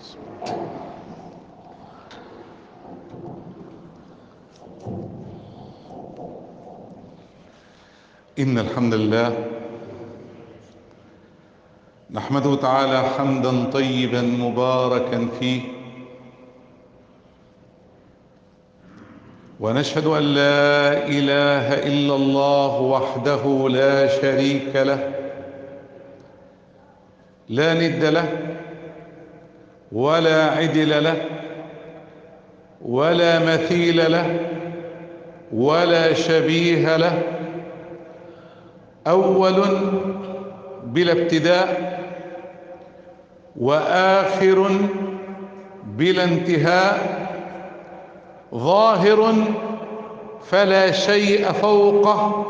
إن الحمد لله نحمده تعالى حمدا طيبا مباركا فيه ونشهد أن لا إله إلا الله وحده لا شريك له لا ند له ولا عدل له ولا مثيل له ولا شبيه له أول بلا ابتداء وآخر بلا انتهاء ظاهر فلا شيء فوقه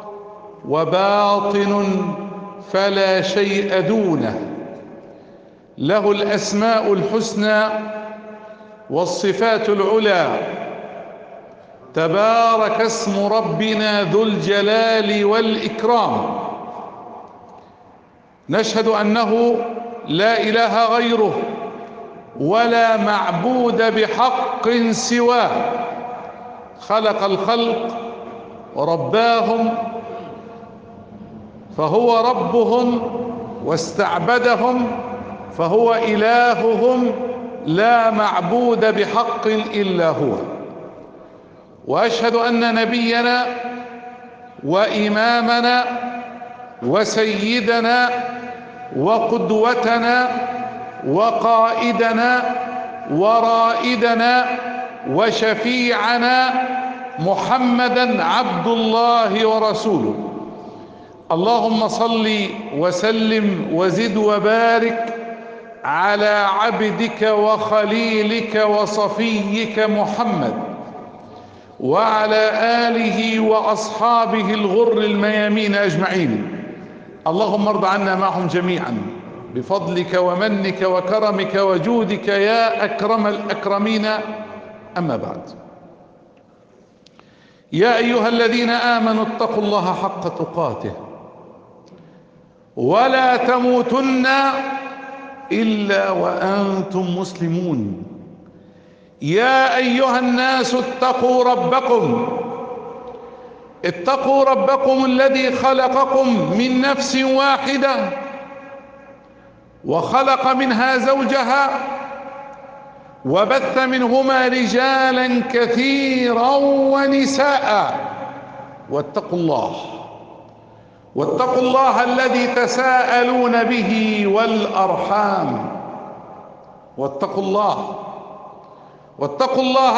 وباطن فلا شيء دونه له الأسماء الحسنى والصفات العلى تبارك اسم ربنا ذو الجلال والإكرام نشهد أنه لا إله غيره ولا معبود بحق سواه خلق الخلق ورباهم فهو ربهم واستعبدهم فهو إلههم لا معبود بحق إلا هو واشهد ان نبينا وامامنا وسيدنا وقدوتنا وقائدنا ورائدنا وشفيعنا محمدا عبد الله ورسوله اللهم صل وسلم وزد وبارك على عبدك وخليلك وصفيك محمد وعلى آله وأصحابه الغر الميامين أجمعين اللهم ارض عنا معهم جميعا بفضلك ومنك وكرمك وجودك يا أكرم الأكرمين أما بعد يا أيها الذين آمنوا اتقوا الله حق تقاته ولا تموتن إلا وأنتم مسلمون يا ايها الناس اتقوا ربكم اتقوا ربكم الذي خلقكم من نفس واحده وخلق منها زوجها وبث منهما رجالا كثيرا ونساء واتقوا الله واتقوا الله الذي تساءلون به والارحام واتقوا الله واتقوا الله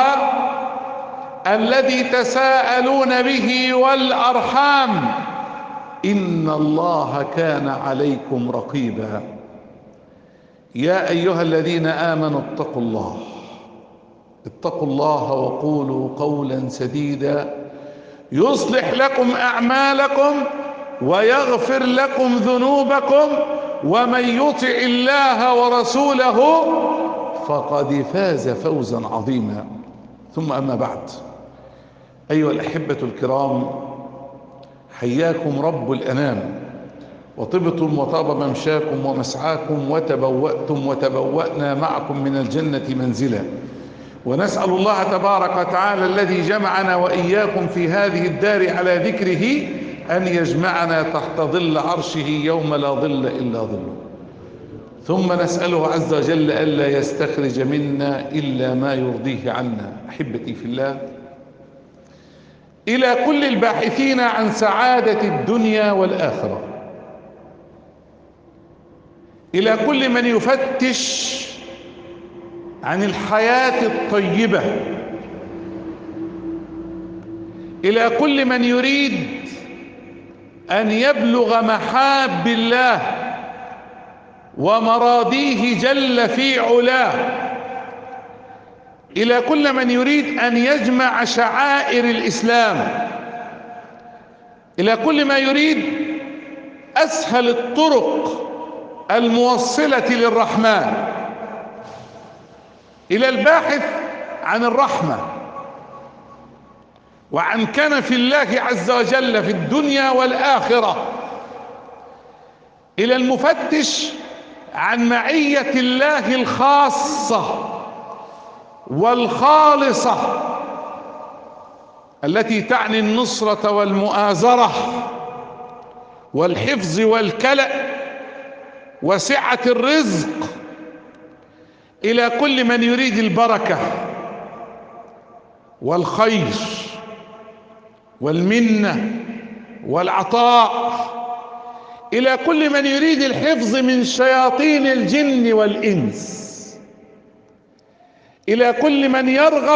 الذي تساءلون به والارحام ان الله كان عليكم رقيبا يا ايها الذين امنوا اتقوا الله اتقوا الله وقولوا قولا سديدا يصلح لكم اعمالكم ويغفر لكم ذنوبكم ومن يطع الله ورسوله فقد فاز فوزا عظيما ثم أما بعد أيها الأحبة الكرام حياكم رب الأنام وطبتم وطاب ممشاكم ومسعاكم وتبوأتم وتبوأنا معكم من الجنة منزلا ونسأل الله تبارك وتعالى الذي جمعنا وإياكم في هذه الدار على ذكره أن يجمعنا تحت ظل عرشه يوم لا ظل إلا ظله ثم نسأله عز وجل ألا يستخرج منا إلا ما يرضيه عنا أحبتي في الله إلى كل الباحثين عن سعادة الدنيا والآخرة إلى كل من يفتش عن الحياة الطيبة إلى كل من يريد أن يبلغ محاب الله ومراضيه جل في علاه الى كل من يريد ان يجمع شعائر الاسلام الى كل ما يريد اسهل الطرق الموصله للرحمن الى الباحث عن الرحمه وعن كنف الله عز وجل في الدنيا والاخره الى المفتش عن معية الله الخاصة والخالصة التي تعني النصرة والمؤازرة والحفظ والكلأ وسعة الرزق إلى كل من يريد البركة والخير والمنة والعطاء إلى كل من يريد الحفظ من شياطين الجن والإنس إلى كل من يرغب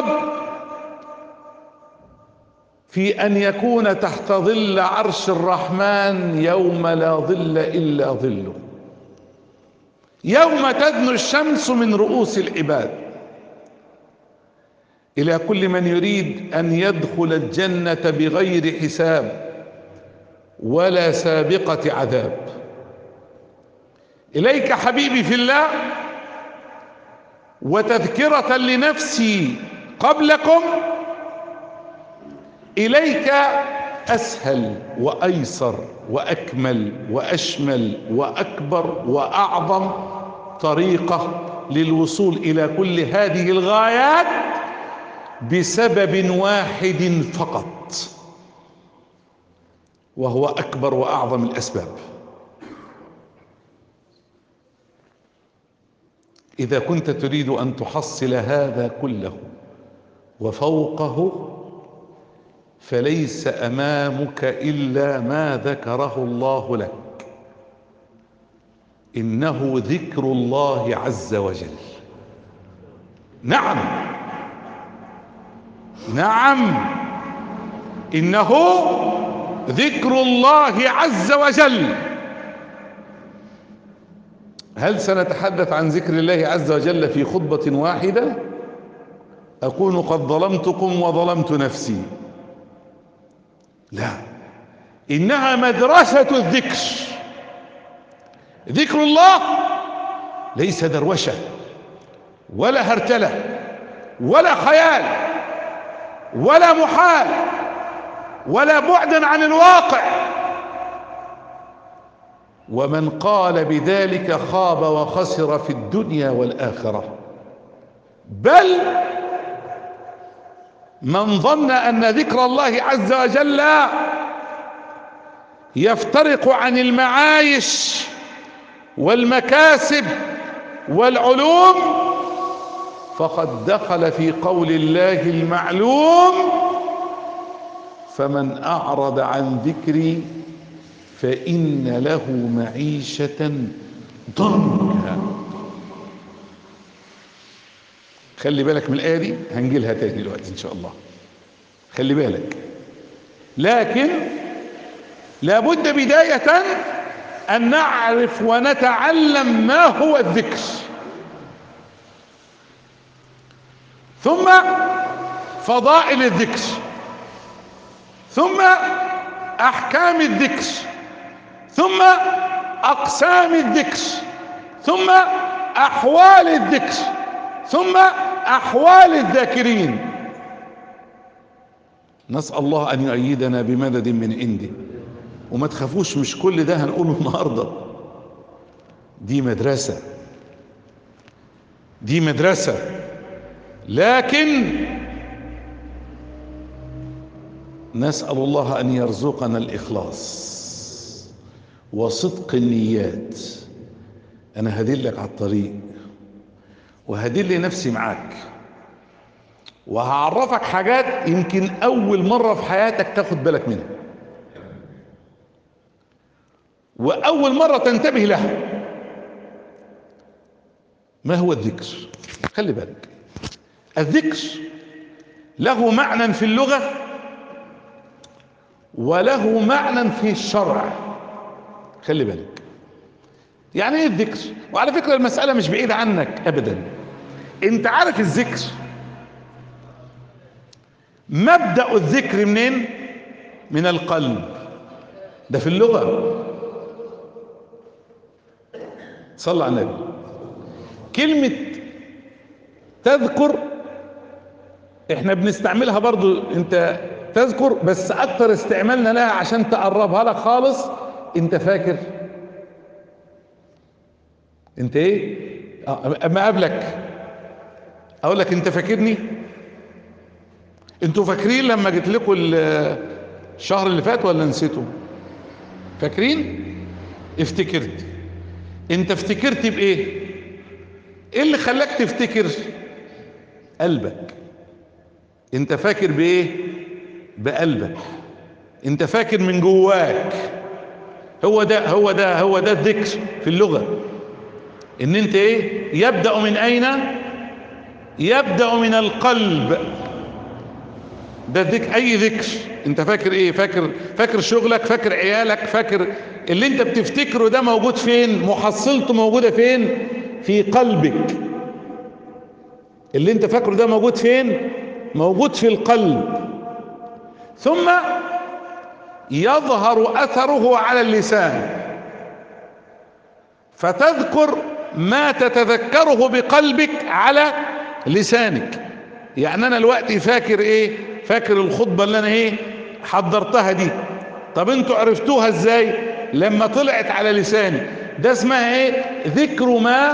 في أن يكون تحت ظل عرش الرحمن يوم لا ظل إلا ظله يوم تدنو الشمس من رؤوس العباد إلى كل من يريد أن يدخل الجنة بغير حساب ولا سابقة عذاب إليك حبيبي في الله وتذكرة لنفسي قبلكم إليك أسهل وأيسر وأكمل وأشمل وأكبر وأعظم طريقة للوصول إلى كل هذه الغايات بسبب واحد فقط وهو أكبر وأعظم الأسباب إذا كنت تريد أن تحصل هذا كله وفوقه فليس أمامك إلا ما ذكره الله لك إنه ذكر الله عز وجل نعم نعم إنه ذكر الله عز وجل هل سنتحدث عن ذكر الله عز وجل في خطبة واحدة أكون قد ظلمتكم وظلمت نفسي لا إنها مدرسة الذكر ذكر الله ليس دروشة ولا هرتلة ولا خيال ولا محال ولا بعدا عن الواقع ومن قال بذلك خاب وخسر في الدنيا والآخرة بل من ظن أن ذكر الله عز وجل يفترق عن المعايش والمكاسب والعلوم فقد دخل في قول الله المعلوم فمن أعرض عن ذكري فإن له معيشة ضنكا خلي بالك من الآية دي هنجيلها تاني دلوقتي إن شاء الله خلي بالك لكن لابد بداية أن نعرف ونتعلم ما هو الذكر ثم فضائل الذكر ثم أحكام الذكر ثم أقسام الذكر ثم أحوال الذكر ثم أحوال الذاكرين نسأل الله أن يؤيدنا بمدد من عنده وما تخافوش مش كل ده هنقوله النهاردة دي مدرسة دي مدرسة لكن نسأل الله أن يرزقنا الإخلاص وصدق النيات أنا هدلك على الطريق وهدل نفسي معاك وهعرفك حاجات يمكن أول مرة في حياتك تاخد بالك منها وأول مرة تنتبه لها ما هو الذكر خلي بالك الذكر له معنى في اللغة وله معنى في الشرع خلي بالك يعني ايه الذكر وعلى فكرة المسألة مش بعيدة عنك ابدا انت عارف الذكر مبدأ الذكر منين من القلب ده في اللغة صلى على النبي كلمة تذكر احنا بنستعملها برضو انت تذكر بس اكتر استعمالنا لها عشان تقربها لك خالص انت فاكر انت ايه آه، اما اقابلك اقول لك انت فاكرني انتوا فاكرين لما جيت لكم ال- الشهر اللي فات ولا نسيتوا فاكرين افتكرت انت افتكرت بايه ايه اللي خلاك تفتكر قلبك انت فاكر بايه بقلبك انت فاكر من جواك هو ده هو ده هو ده الذكر في اللغة ان انت ايه يبدأ من اين يبدأ من القلب ده الذكر اي ذكر انت فاكر ايه فاكر فاكر شغلك فاكر عيالك فاكر اللي انت بتفتكره ده موجود فين محصلته موجودة فين في قلبك اللي انت فاكره ده موجود فين موجود في القلب ثم يظهر اثره على اللسان فتذكر ما تتذكره بقلبك على لسانك يعني انا دلوقتي فاكر ايه فاكر الخطبه اللي انا ايه حضرتها دي طب انتوا عرفتوها ازاي لما طلعت على لساني ده اسمها ايه ذكر ما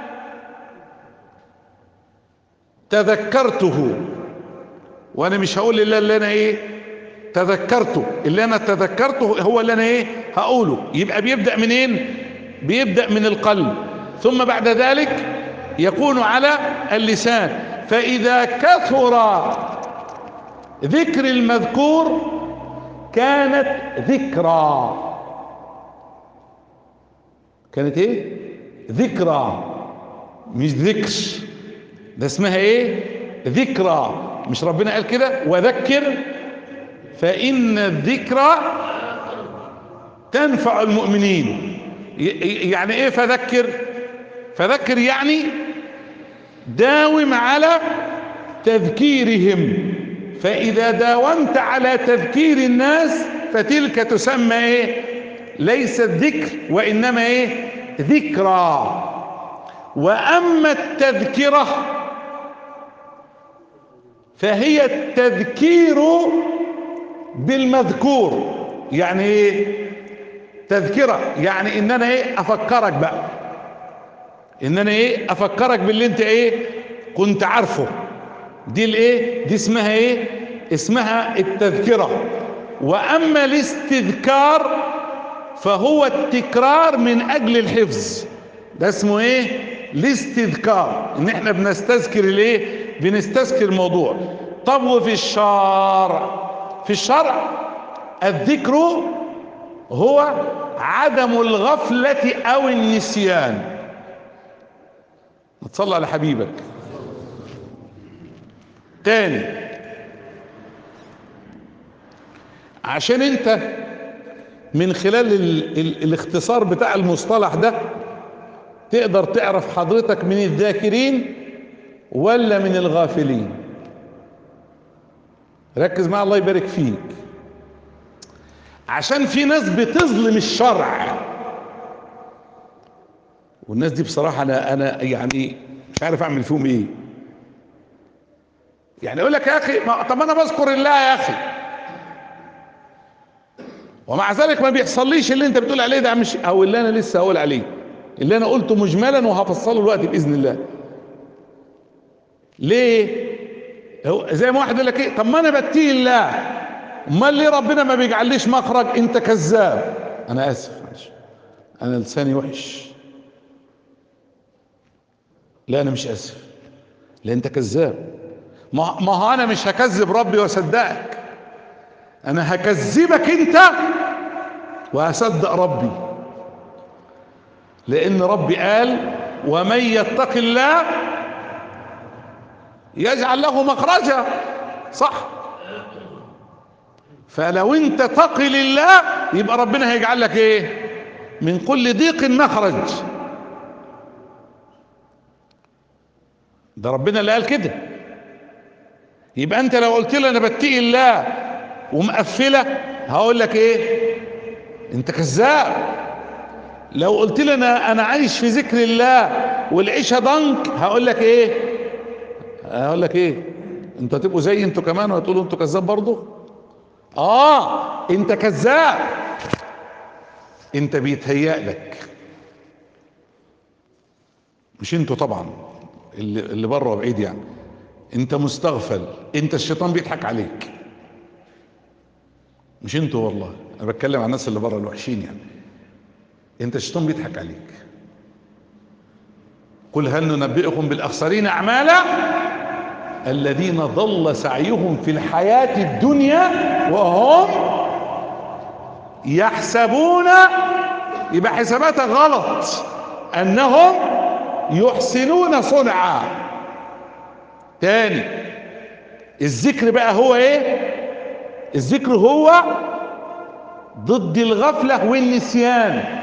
تذكرته وانا مش هقول الا اللي انا ايه تذكرته اللي انا تذكرته هو اللي انا ايه هقوله يبقى بيبدأ منين بيبدأ من القلب ثم بعد ذلك يكون على اللسان فاذا كثر ذكر المذكور كانت ذكرى كانت ايه ذكرى مش ذكر ده اسمها ايه ذكرى مش ربنا قال كده وذكر فإن الذكرى تنفع المؤمنين ي- يعني ايه فذكر فذكر يعني داوم على تذكيرهم فإذا داومت على تذكير الناس فتلك تسمى ايه ليست ذكر وإنما ايه ذكرى وأما التذكرة فهي التذكير بالمذكور يعني ايه تذكرة يعني ان انا ايه افكرك بقى ان انا ايه افكرك باللي انت ايه كنت عارفه دي الايه دي اسمها ايه اسمها التذكرة واما الاستذكار فهو التكرار من اجل الحفظ ده اسمه ايه الاستذكار ان احنا بنستذكر الايه بنستذكر الموضوع طب وفي الشرع في الشرع الذكر هو عدم الغفلة او النسيان تصلى على حبيبك تاني عشان انت من خلال ال ال الاختصار بتاع المصطلح ده تقدر تعرف حضرتك من الذاكرين ولا من الغافلين ركز مع الله يبارك فيك عشان في ناس بتظلم الشرع والناس دي بصراحة انا انا يعني مش عارف اعمل فيهم ايه يعني يقول لك يا اخي ما طب انا بذكر الله يا اخي ومع ذلك ما بيحصليش اللي انت بتقول عليه ده مش او اللي انا لسه هقول عليه اللي انا قلته مجملا وهفصله دلوقتي باذن الله ليه هو زي ما واحد يقول لك ايه طب ما انا بتقي الله امال ليه ربنا ما بيجعليش مخرج انت كذاب انا اسف معلش انا لساني وحش لا انا مش اسف لا انت كذاب ما ما هو انا مش هكذب ربي واصدقك انا هكذبك انت وهصدق ربي لان ربي قال ومن يتق الله يجعل له مخرجا صح فلو انت تقي لله يبقى ربنا هيجعل لك ايه من كل ضيق مخرج ده ربنا اللي قال كده يبقى انت لو قلت لي انا بتقي الله ومقفله هقول لك ايه انت كذاب لو قلت لي انا انا عايش في ذكر الله والعيشه ضنك هقول لك ايه هقول لك ايه انتوا هتبقوا زي انتوا كمان وهتقولوا انتوا كذاب برضه اه انت كذاب انت بيتهيأ لك مش انتوا طبعا اللي, اللي بره وبعيد يعني انت مستغفل انت الشيطان بيضحك عليك مش انتوا والله انا بتكلم عن الناس اللي بره الوحشين يعني انت الشيطان بيضحك عليك قل هل ننبئكم بالاخسرين اعمالا الذين ضل سعيهم في الحياة الدنيا وهم يحسبون يبقى حساباتك غلط انهم يحسنون صنعا تاني الذكر بقى هو ايه الذكر هو ضد الغفلة والنسيان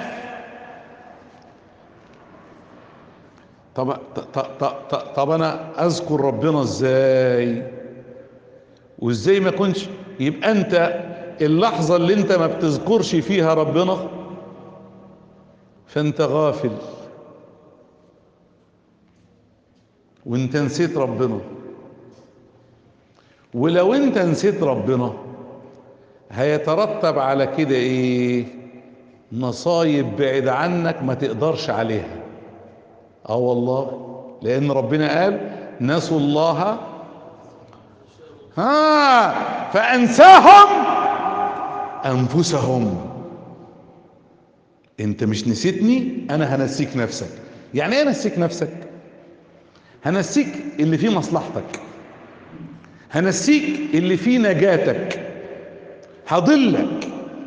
طب طب طب, طب انا اذكر ربنا ازاي وازاي ما كنتش يبقى انت اللحظة اللي انت ما بتذكرش فيها ربنا فانت غافل وانت نسيت ربنا ولو انت نسيت ربنا هيترتب على كده ايه مصايب بعيد عنك ما تقدرش عليها اه والله لان ربنا قال نسوا الله ها فانساهم انفسهم انت مش نسيتني انا هنسيك نفسك يعني ايه نسيك نفسك هنسيك اللي فيه مصلحتك هنسيك اللي فيه نجاتك هضلك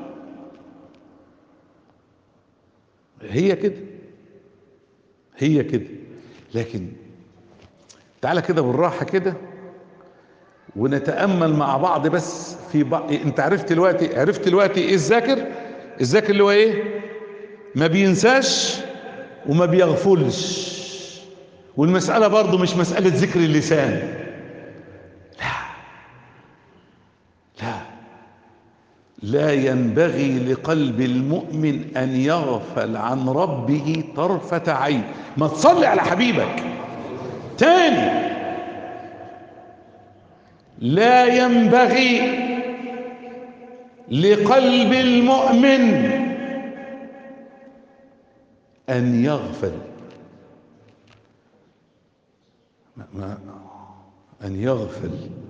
هي كده هي كده لكن تعالى كده بالراحة كده ونتأمل مع بعض بس في بعض انت عرفت دلوقتي عرفت دلوقتي ايه الذاكر الذاكر اللي هو ايه ما بينساش وما بيغفلش والمسألة برضو مش مسألة ذكر اللسان لا لا لا ينبغي لقلب المؤمن أن يغفل عن ربه طرفة عين ما تصلي على حبيبك تاني لا ينبغي لقلب المؤمن أن يغفل ما ما أن يغفل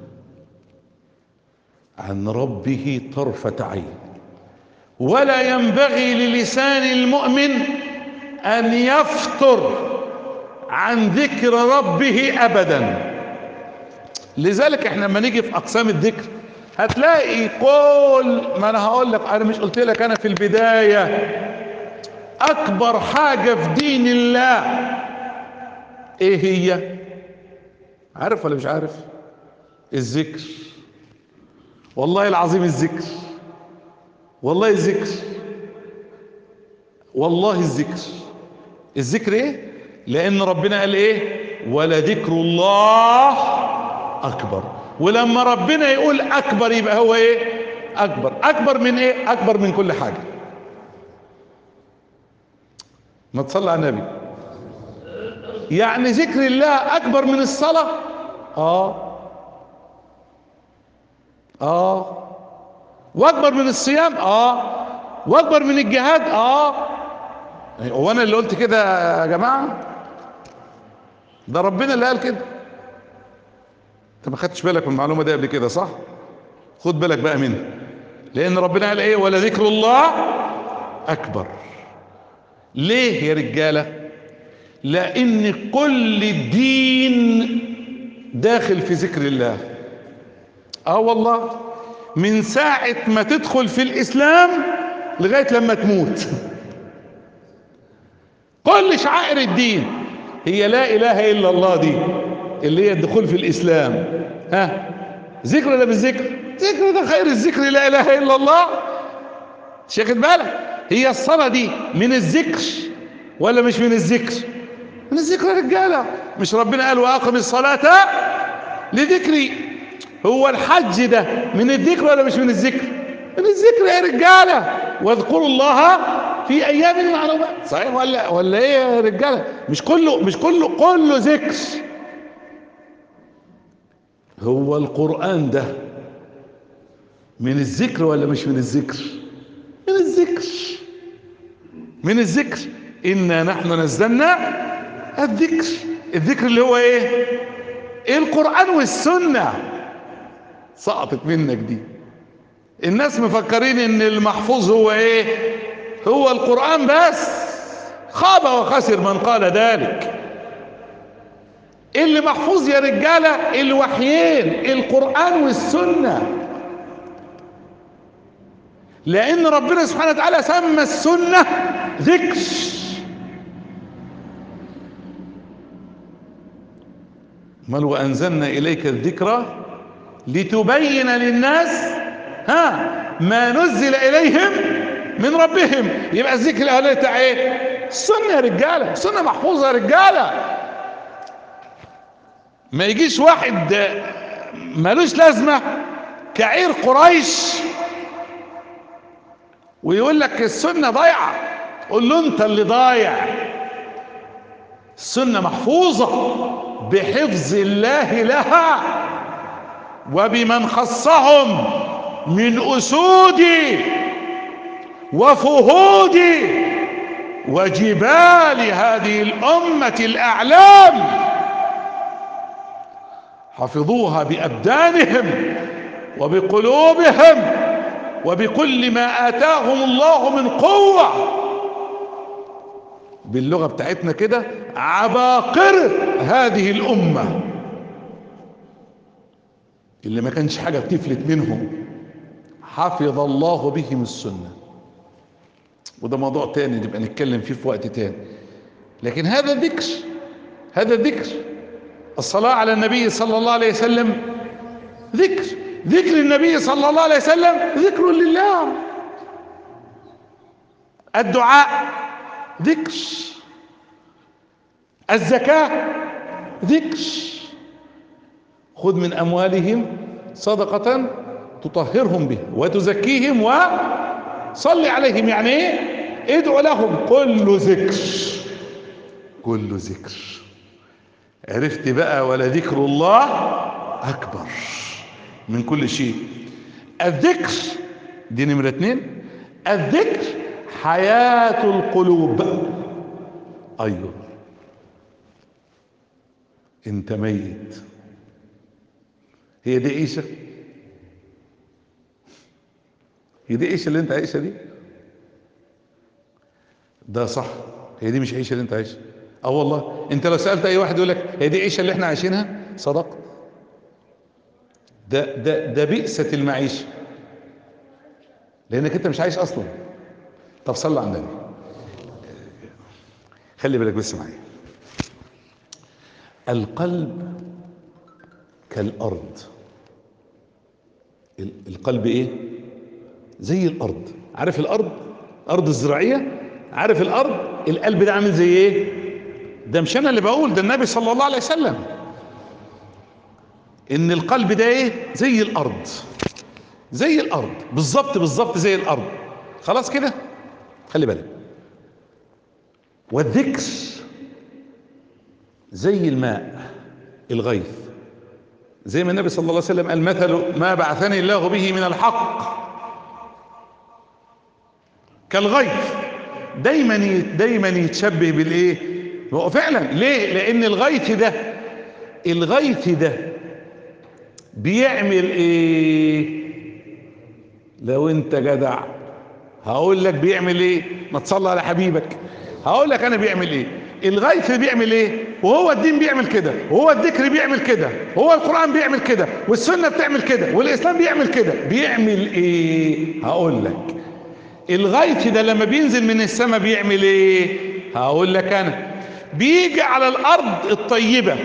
عن ربه طرفة عين ولا ينبغي للسان المؤمن أن يفتر عن ذكر ربه أبدا لذلك احنا لما نيجي في أقسام الذكر هتلاقي كل ما أنا هقول لك أنا مش قلت لك أنا في البداية أكبر حاجة في دين الله إيه هي؟ عارف ولا مش عارف؟ الذكر والله العظيم الذكر والله الذكر والله الذكر الذكر ايه لان ربنا قال ايه ولذكر الله اكبر ولما ربنا يقول اكبر يبقى هو ايه اكبر اكبر من ايه اكبر من كل حاجة ما تصلى على النبي يعني ذكر الله اكبر من الصلاة اه اه واكبر من الصيام اه واكبر من الجهاد اه هو انا اللي قلت كده يا جماعه ده ربنا اللي قال كده انت ما خدتش بالك من المعلومه دي قبل كده صح خد بالك بقى منها لان ربنا قال ايه ولا ذكر الله اكبر ليه يا رجاله لان كل الدين داخل في ذكر الله اه والله من ساعة ما تدخل في الاسلام لغاية لما تموت كل شعائر الدين هي لا اله الا الله دي اللي هي الدخول في الاسلام ها ذكر ولا بالذكر ذكر ده خير الذكر لا اله الا الله شاخد بالك هي الصلاة دي من الذكر ولا مش من الذكر من الذكر يا رجالة مش ربنا قال واقم الصلاة لذكري هو الحج ده من الذكر ولا مش من الذكر من الذكر يا رجالة واذكروا الله في ايام معلومات صحيح ولا ولا ايه يا رجالة مش كله مش كله كله ذكر هو القرآن ده من الذكر ولا مش من الذكر من الذكر من الذكر إنا نحن نزلنا الذكر الذكر اللي هو ايه القرآن والسنة سقطت منك دي الناس مفكرين ان المحفوظ هو ايه هو القرآن بس خاب وخسر من قال ذلك اللي محفوظ يا رجالة الوحيين القرآن والسنة لان ربنا سبحانه وتعالى سمى السنة ذكر مال وانزلنا اليك الذكرى لتبين للناس ها ما نزل اليهم من ربهم يبقى الذكر الاولاني بتاع ايه السنه يا رجاله السنه محفوظه يا رجاله ما يجيش واحد ملوش لازمه كعير قريش ويقول لك السنه ضايعه قول له انت اللي ضايع السنه محفوظه بحفظ الله لها وبمن خصهم من أسود وفهود وجبال هذه الأمة الأعلام حفظوها بأبدانهم وبقلوبهم وبكل ما آتاهم الله من قوة باللغة بتاعتنا كده عباقرة هذه الأمة اللي ما كانش حاجة بتفلت منهم حفظ الله بهم السنة وده موضوع تاني نبقى نتكلم فيه في وقت تاني لكن هذا الذكر هذا الذكر الصلاة على النبي صلى الله عليه وسلم ذكر ذكر النبي صلى الله عليه وسلم ذكر لله الدعاء ذكر الزكاة ذكر خذ من أموالهم صدقة تطهرهم بها وتزكيهم وصل عليهم يعني ايه ادعو لهم كل ذكر كل ذكر عرفت بقى ولذكر الله أكبر من كل شيء الذكر دي نمرة اتنين الذكر حياة القلوب أيوه انت ميت هي دي عيشة هي دي عيشة اللي انت عايشها دي ده صح هي دي مش عيشة اللي انت عايشها اه والله انت لو سألت اي واحد يقول لك هي دي عيشة اللي احنا عايشينها صدق ده ده ده بئسة المعيشة لانك انت مش عايش اصلا طب صلى على النبي خلي بالك بس معايا القلب كالارض القلب ايه زي الارض عارف الارض ارض الزراعيه عارف الارض القلب ده عامل زي ايه ده مش انا اللي بقول ده النبي صلى الله عليه وسلم ان القلب ده ايه زي الارض زي الارض بالظبط بالظبط زي الارض خلاص كده خلي بالك والذكر زي الماء الغيث زي ما النبي صلى الله عليه وسلم قال مثل ما بعثني الله به من الحق كالغيث دايما دايما يتشبه بالايه هو فعلا ليه لان الغيث ده الغيث ده بيعمل ايه لو انت جدع هقول لك بيعمل ايه ما تصلي على حبيبك هقول لك انا بيعمل ايه الغيث بيعمل ايه وهو الدين بيعمل كده وهو الذكر بيعمل كده وهو القرآن بيعمل كده والسنة بتعمل كده والإسلام بيعمل كده بيعمل ايه هقول لك الغيث ده لما بينزل من السماء بيعمل ايه هقول لك انا بيجي على الارض الطيبة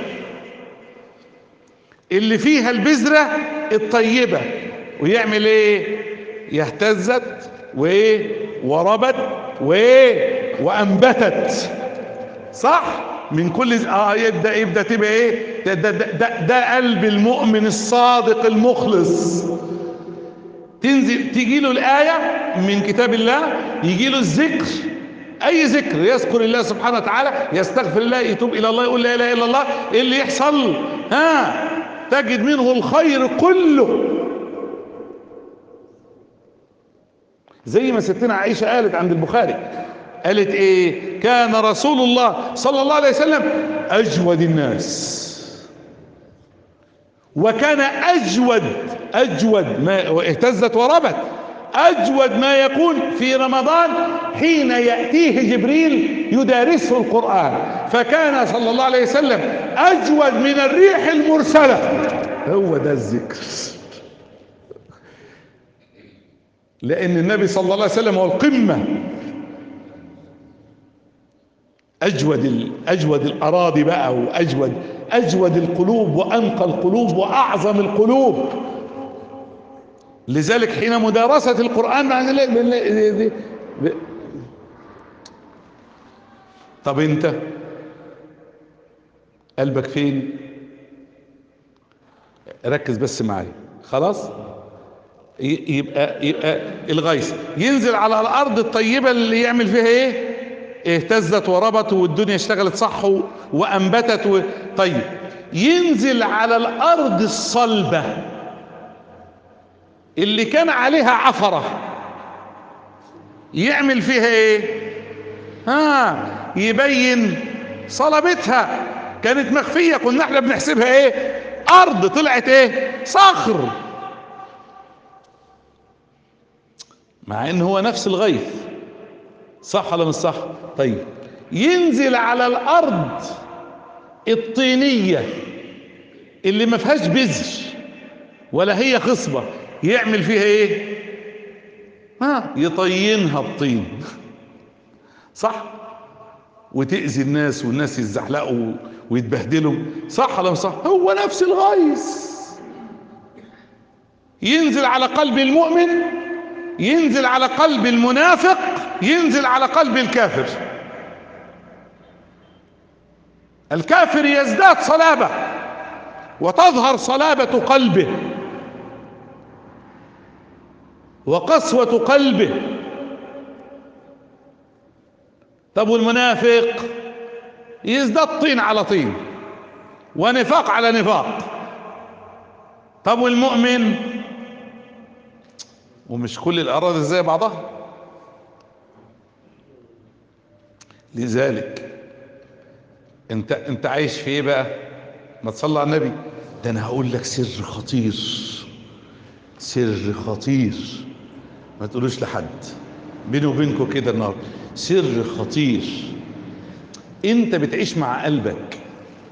اللي فيها البذرة الطيبة ويعمل ايه يهتزت وايه وربت وايه وانبتت صح من كل اه يبدا يبدا تبقى ايه ده, ده, ده, ده قلب المؤمن الصادق المخلص تنزل تيجي له الايه من كتاب الله يجي له الذكر اي ذكر يذكر الله سبحانه وتعالى يستغفر الله يتوب الى الله يقول لا اله الا الله ايه اللي يحصل ها تجد منه الخير كله زي ما ستنا عائشه قالت عند البخاري قالت ايه كان رسول الله صلى الله عليه وسلم اجود الناس وكان اجود اجود ما اهتزت وربت اجود ما يكون في رمضان حين ياتيه جبريل يدارسه القران فكان صلى الله عليه وسلم اجود من الريح المرسله هو ده الذكر لان النبي صلى الله عليه وسلم هو القمه اجود ال- اجود الاراضي بقى واجود اجود القلوب وانقى القلوب واعظم القلوب لذلك حين مدارسة القرآن مع طب انت قلبك فين ركز بس معايا خلاص ي- يبقى يبقى الغيث ينزل على الارض الطيبة اللي يعمل فيها ايه اهتزت وربت والدنيا اشتغلت صح و- وانبتت و... طيب ينزل على الارض الصلبه اللي كان عليها عفرة يعمل فيها ايه ها يبين صلبتها كانت مخفية كنا احنا بنحسبها ايه ارض طلعت ايه صخر مع ان هو نفس الغيث صح ولا مش صح طيب ينزل على الارض الطينية اللي ما فيهاش بذر ولا هي خصبة يعمل فيها ايه ها يطينها بطين صح وتأذي الناس والناس يتزحلقوا ويتبهدلوا صح ولا مش صح هو نفس الغيث ينزل على قلب المؤمن ينزل على قلب المنافق ينزل على قلب الكافر الكافر يزداد صلابة وتظهر صلابة قلبه وقسوة قلبه طب والمنافق يزداد طين على طين ونفاق على نفاق طب والمؤمن ومش كل الأراضي زي بعضها لذلك انت انت عايش في ايه بقى ما تصلى على النبي ده انا هقول لك سر خطير سر خطير ما تقولوش لحد بيني وبينكم كده النهارده سر خطير انت بتعيش مع قلبك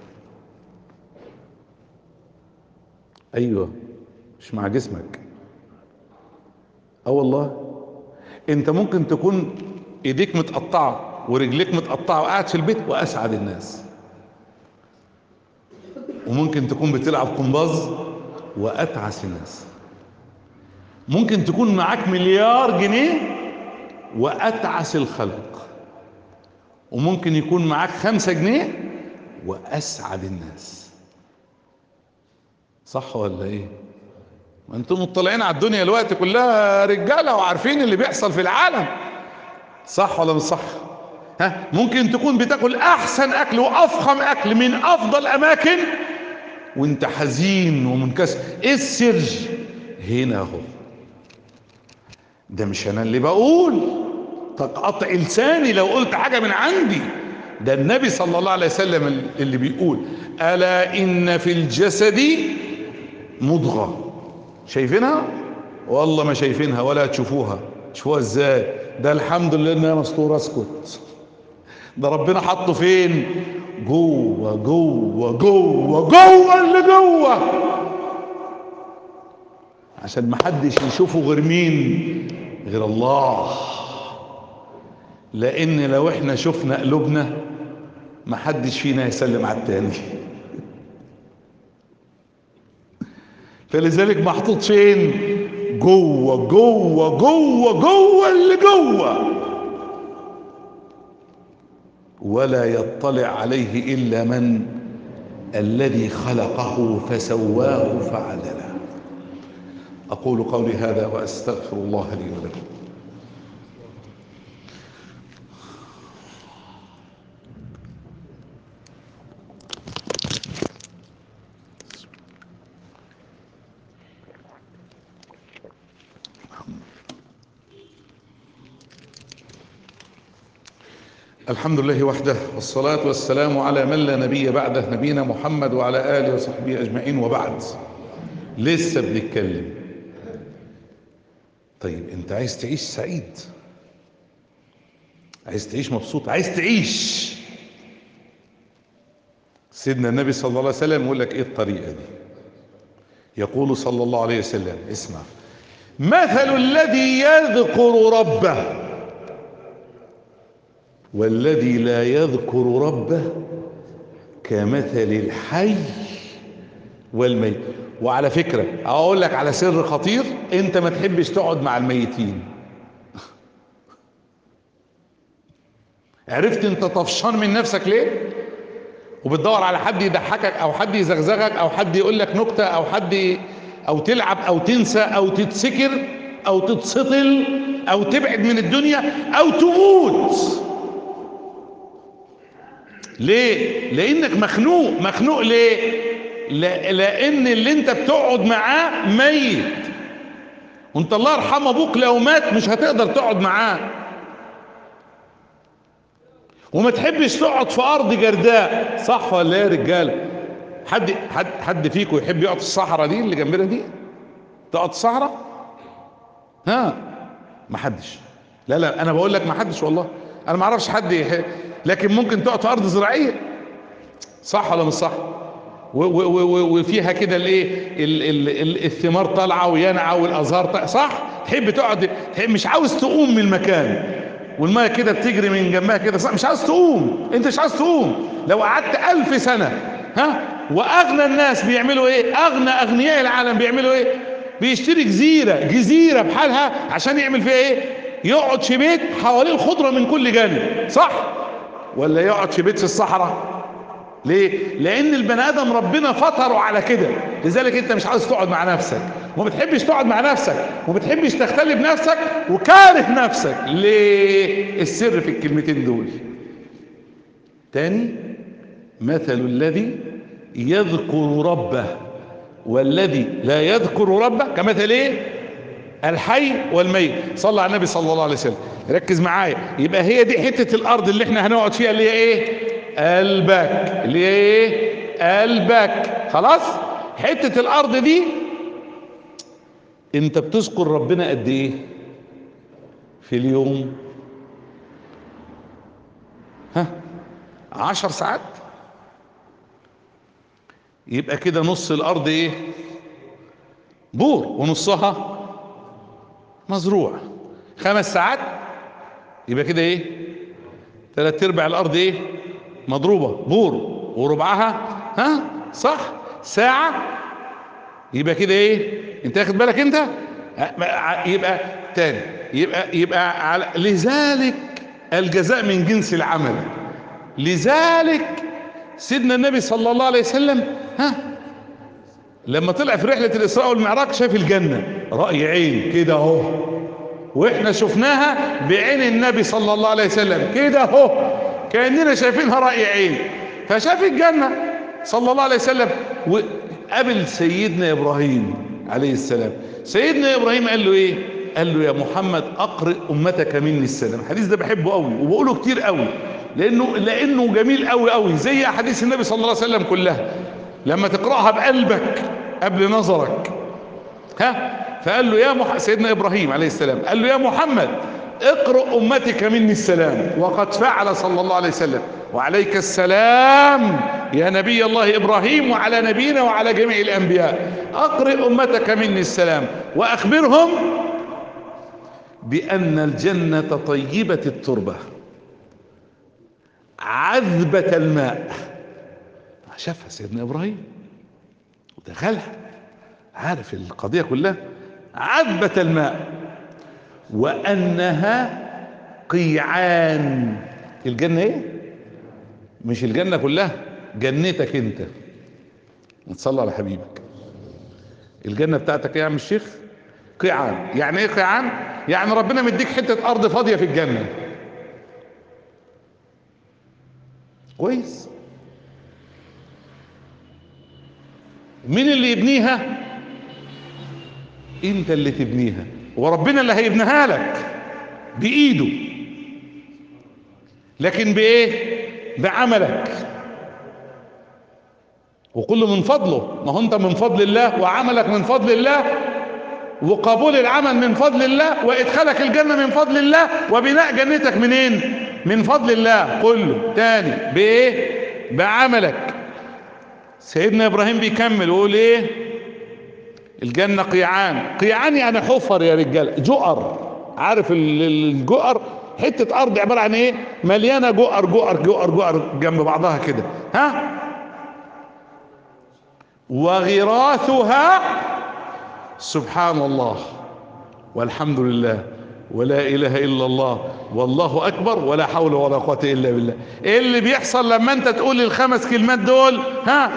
ايوه مش مع جسمك اه والله انت ممكن تكون ايديك متقطعه ورجليك متقطعه وقاعد في البيت واسعد الناس وممكن تكون بتلعب كومباز واتعس الناس ممكن تكون معاك مليار جنيه واتعس الخلق وممكن يكون معاك خمسة جنيه واسعد الناس صح ولا ايه ما انتم مطلعين على الدنيا الوقت كلها رجاله وعارفين اللي بيحصل في العالم صح ولا مش صح ها ممكن تكون بتاكل احسن اكل وافخم اكل من افضل اماكن وانت حزين ومنكسر ايه السر هنا اهو ده مش انا اللي بقول تقطع لساني لو قلت حاجة من عندي ده النبي صلى الله عليه وسلم اللي بيقول ألا إن في الجسد مضغة شايفينها والله ما شايفينها ولا تشوفوها تشوفوها ازاي ده الحمد لله انها مستورة اسكت ده ربنا حطه فين جوه جوه جوه جوه اللي جوه عشان ما حدش يشوفه غير مين غير الله لان لو احنا شفنا قلوبنا ما حدش فينا يسلم على التاني فلذلك محطوط فين جوه جوه جوه جوه اللي جوه ولا يطلع عليه الا من الذي خلقه فسواه فعدله اقول قولي هذا واستغفر الله لي ولكم الحمد لله وحده والصلاة والسلام على من لا نبي بعده نبينا محمد وعلى آله وصحبه أجمعين وبعد لسه بنتكلم طيب انت عايز تعيش سعيد عايز تعيش مبسوط عايز تعيش سيدنا النبي صلى الله عليه وسلم يقول لك ايه الطريقة دي يقول صلى الله عليه وسلم اسمع مثل الذي يذكر ربه والذي لا يذكر ربه كمثل الحي والميت وعلى فكرة اقول لك على سر خطير انت ما تحبش تقعد مع الميتين عرفت انت طفشان من نفسك ليه وبتدور على حد يضحكك او حد يزغزغك او حد يقول لك نكتة او حد او تلعب او تنسى او تتسكر او تتسطل او تبعد من الدنيا او تموت ليه لانك مخنوق مخنوق ليه لا لان اللي انت بتقعد معاه ميت وانت الله يرحم ابوك لو مات مش هتقدر تقعد معاه وما تحبش تقعد في ارض جرداء صح ولا ايه يا رجاله حد حد حد فيكم يحب يقعد في الصحراء دي اللي جنبنا دي تقعد في الصحراء ها ما حدش لا لا انا بقول لك ما حدش والله انا ما اعرفش حد يحب. لكن ممكن تقعد في ارض زراعيه صح ولا مش صح وفيها كده الايه الثمار طالعه وينعى والازهار طالعة صح تحب تقعد تحب مش عاوز تقوم من المكان والميه كده بتجري من جنبها كده صح مش عاوز تقوم انت مش عاوز تقوم لو قعدت ألف سنه ها واغنى الناس بيعملوا ايه اغنى اغنياء العالم بيعملوا ايه بيشتري جزيره جزيره بحالها عشان يعمل فيها ايه يقعد في بيت حواليه الخضره من كل جانب صح ولا يقعد في بيت في الصحراء ليه لان البني ادم ربنا فطره على كده لذلك انت مش عاوز تقعد مع نفسك وما بتحبش تقعد مع نفسك وما بتحبش تختلي بنفسك وكاره نفسك ليه السر في الكلمتين دول تاني مثل الذي يذكر ربه والذي لا يذكر ربه كمثل ايه الحي والميت صلى على النبي صلى الله عليه وسلم ركز معايا يبقى هي دي حتة الارض اللي احنا هنقعد فيها اللي هي ايه قلبك اللي هي ايه قلبك خلاص حتة الارض دي انت بتذكر ربنا قد ايه في اليوم ها عشر ساعات يبقى كده نص الارض ايه بور ونصها مزروع خمس ساعات يبقى كده ايه ثلاث ارباع الارض ايه مضروبة بور وربعها ها صح ساعة يبقى كده ايه انت واخد بالك انت يبقى تاني يبقى يبقى على لذلك الجزاء من جنس العمل لذلك سيدنا النبي صلى الله عليه وسلم ها لما طلع في رحلة الإسراء والمعراج شاف الجنة رأي عين كده اهو واحنا شفناها بعين النبي صلى الله عليه وسلم كده اهو كأننا شايفينها رأي عين فشاف الجنة صلى الله عليه وسلم وقابل سيدنا إبراهيم عليه السلام سيدنا إبراهيم قال له إيه قال له يا محمد أقرئ أمتك مني السلام الحديث ده بحبه قوي وبقوله كتير قوي لأنه, لأنه جميل قوي قوي زي أحاديث النبي صلى الله عليه وسلم كلها لما تقرأها بقلبك قبل نظرك ها فقال له يا مح... سيدنا إبراهيم عليه السلام قال له يا محمد اقرأ أمتك مني السلام وقد فعل صلى الله عليه وسلم وعليك السلام يا نبي الله إبراهيم وعلى نبينا وعلى جميع الأنبياء أقرأ أمتك مني السلام وأخبرهم بأن الجنة طيبة التربة عذبة الماء شافها سيدنا إبراهيم ودخلها عارف القضية كلها عذبة الماء وأنها قيعان الجنة ايه مش الجنة كلها جنتك انت نتصلى على حبيبك الجنة بتاعتك ايه يا عم الشيخ قيعان يعني ايه قيعان يعني ربنا مديك حتة ارض فاضية في الجنة كويس مين اللي يبنيها انت اللي تبنيها وربنا اللي هيبنيها لك بايده لكن بايه بعملك وكله من فضله ما هو انت من فضل الله وعملك من فضل الله وقبول العمل من فضل الله وادخالك الجنة من فضل الله وبناء جنتك منين من فضل الله كله تاني بايه بعملك سيدنا ابراهيم بيكمل ويقول ايه الجنة قيعان قيعان يعني حفر يا رجال جؤر عارف الجؤر حتة ارض عبارة عن ايه مليانة جؤر جؤر جؤر جؤر جنب بعضها كده ها وغراثها سبحان الله والحمد لله ولا اله الا الله والله اكبر ولا حول ولا قوه الا بالله ايه اللي بيحصل لما انت تقول الخمس كلمات دول ها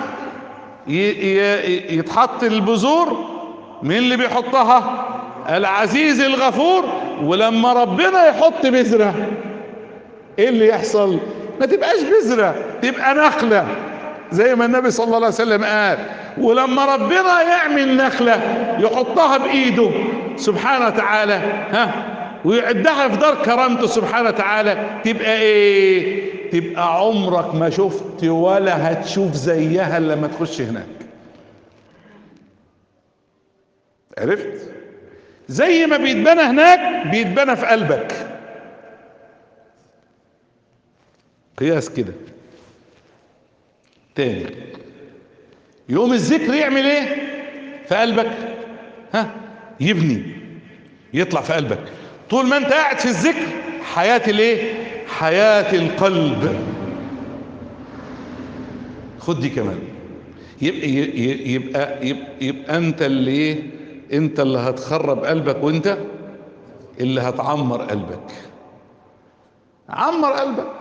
يتحط البذور مين اللي بيحطها العزيز الغفور ولما ربنا يحط بذرة ايه اللي يحصل ما تبقاش بذرة تبقى نخلة زي ما النبي صلى الله عليه وسلم قال ولما ربنا يعمل نخلة يحطها بايده سبحانه وتعالى ها ويعدها في دار كرامته سبحانه وتعالى تبقى ايه تبقى عمرك ما شفت ولا هتشوف زيها لما تخش هناك عرفت زي ما بيتبنى هناك بيتبنى في قلبك قياس كده تاني يقوم الذكر يعمل ايه في قلبك ها يبني يطلع في قلبك طول ما انت قاعد في الذكر حياة الايه حياة القلب خد دي كمان يبقى يبقى يبقى, يبقى انت اللي ايه انت اللي هتخرب قلبك وانت اللي هتعمر قلبك عمر قلبك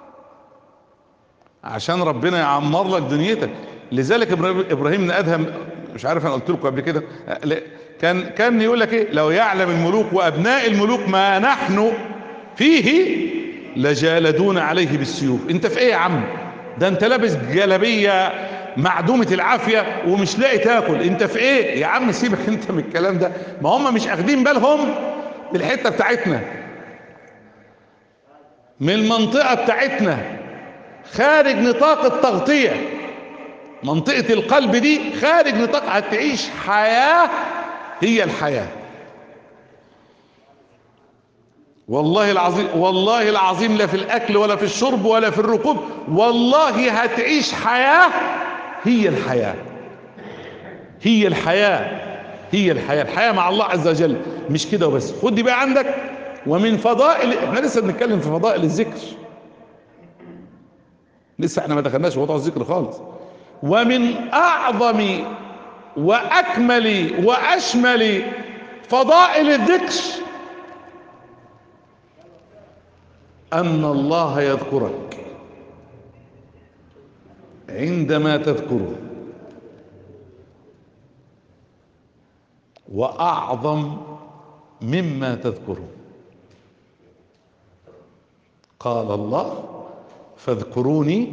عشان ربنا يعمر لك دنيتك لذلك ابراهيم بن ادهم مش عارف انا قلت لكم قبل كده كان كان يقول لك ايه لو يعلم الملوك وابناء الملوك ما نحن فيه لجالدون عليه بالسيوف انت في ايه يا عم ده انت لابس جلبيه معدومة العافية ومش لاقي تاكل انت في ايه يا عم سيبك انت من الكلام ده ما هم مش اخدين بالهم بالحتة بتاعتنا من المنطقة بتاعتنا خارج نطاق التغطية منطقة القلب دي خارج نطاق هتعيش حياة هي الحياة والله العظيم والله العظيم لا في الاكل ولا في الشرب ولا في الركوب والله هتعيش حياة هي الحياة هي الحياة هي الحياة الحياة مع الله عز وجل مش كده وبس خد دي بقى عندك ومن فضائل احنا لسه بنتكلم في فضائل الذكر لسه احنا ما دخلناش في موضوع الذكر خالص ومن اعظم واكمل واشمل فضائل الذكر ان الله يذكرك عندما تذكره واعظم مما تذكره قال الله فاذكروني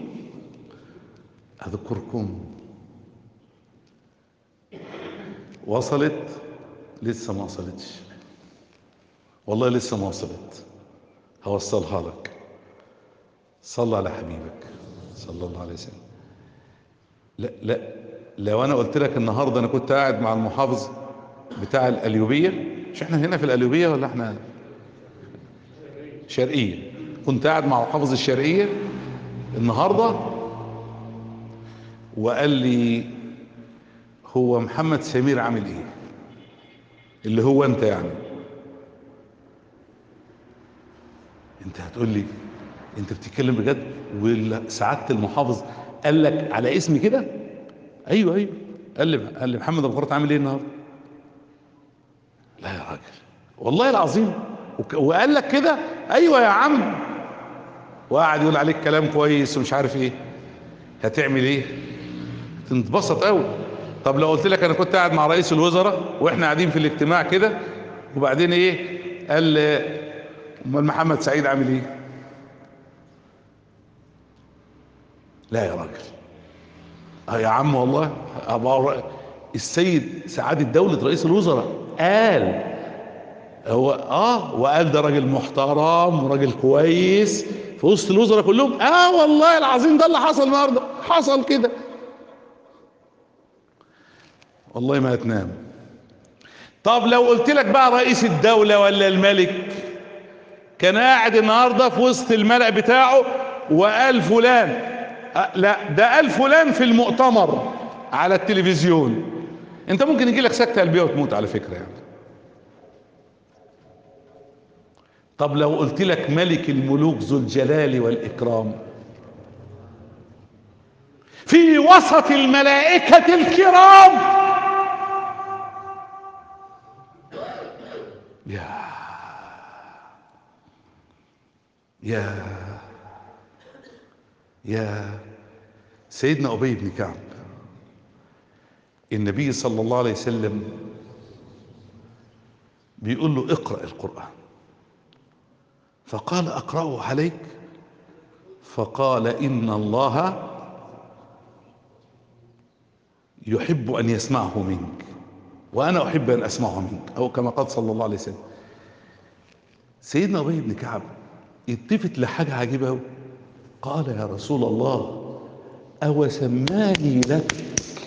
اذكركم وصلت لسه ما وصلتش والله لسه ما وصلت هوصلها لك صل على حبيبك صلى الله عليه وسلم لا لا لو انا قلت لك النهارده انا كنت قاعد مع المحافظ بتاع القليوبيه مش احنا هنا في القليوبيه ولا احنا شرقيه كنت قاعد مع محافظ الشرقيه النهارده وقال لي هو محمد سمير عامل ايه اللي هو انت يعني انت هتقول لي انت بتتكلم بجد وسعاده المحافظ قال لك على اسمي كده ايوه ايوه قال لي قال لي محمد ابو عامل ايه النهارده لا يا راجل والله العظيم وقال لك كده ايوه يا عم وقعد يقول عليك كلام كويس ومش عارف ايه هتعمل ايه تنبسط قوي طب لو قلت لك انا كنت قاعد مع رئيس الوزراء واحنا قاعدين في الاجتماع كده وبعدين ايه قال امال محمد سعيد عامل ايه لا يا راجل اه يا عم والله أبقى السيد سعادة دولة رئيس الوزراء قال هو اه وقال ده راجل محترم وراجل كويس في وسط الوزراء كلهم اه والله العظيم ده اللي حصل النهارده حصل كده والله ما هتنام طب لو قلت لك بقى رئيس الدولة ولا الملك كان قاعد النهاردة في وسط الملأ بتاعه وقال فلان أه لا ده قال فلان في المؤتمر على التلفزيون انت ممكن يجي لك سكتة قلبية وتموت على فكرة يعني طب لو قلت لك ملك الملوك ذو الجلال والإكرام في وسط الملائكة الكرام يا يا يا سيدنا أبي بن كعب النبي صلى الله عليه وسلم بيقول له اقرأ القرآن فقال أقرأه عليك فقال إن الله يحب أن يسمعه منك وأنا أحب أن أسمعه منك أو كما قال صلى الله عليه وسلم سيدنا أبي بن كعب التفت لحاجة عجيبة أوي قال يا رسول الله أو سماني لك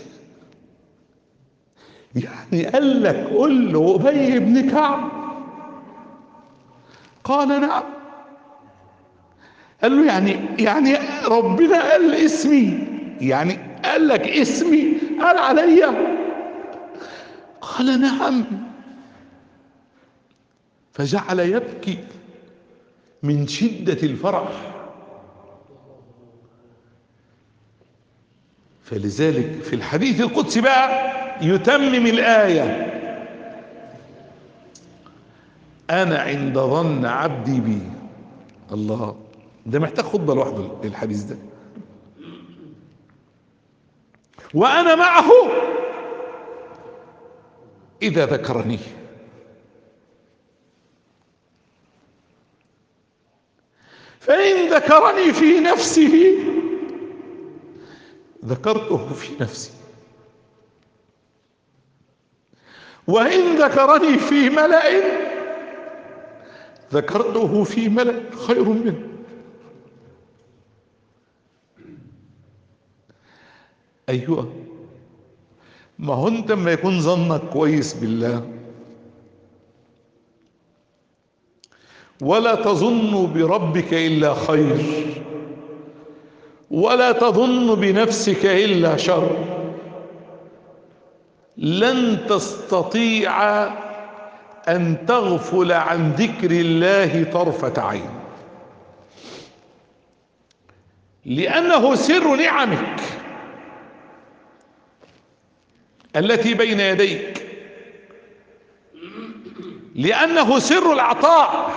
يعني قال لك قل له أبي بن كعب قال نعم قال له يعني يعني ربنا قال اسمي يعني قال لك اسمي قال عليا قال نعم فجعل يبكي من شدة الفرح فلذلك في الحديث القدسي بقى يتمم الآية أنا عند ظن عبدي بي الله ده محتاج خطبة لوحده الحديث ده وأنا معه إذا ذكرني فإن ذكرني في نفسه ذكرته في نفسي وإن ذكرني في ملأ ذكرته في ملأ خير منه أيوة ما هو أنت لما يكون ظنك كويس بالله ولا تظن بربك إلا خير ولا تظن بنفسك إلا شر لن تستطيع أن تغفل عن ذكر الله طرفة عين لأنه سر نعمك التي بين يديك لأنه سر العطاء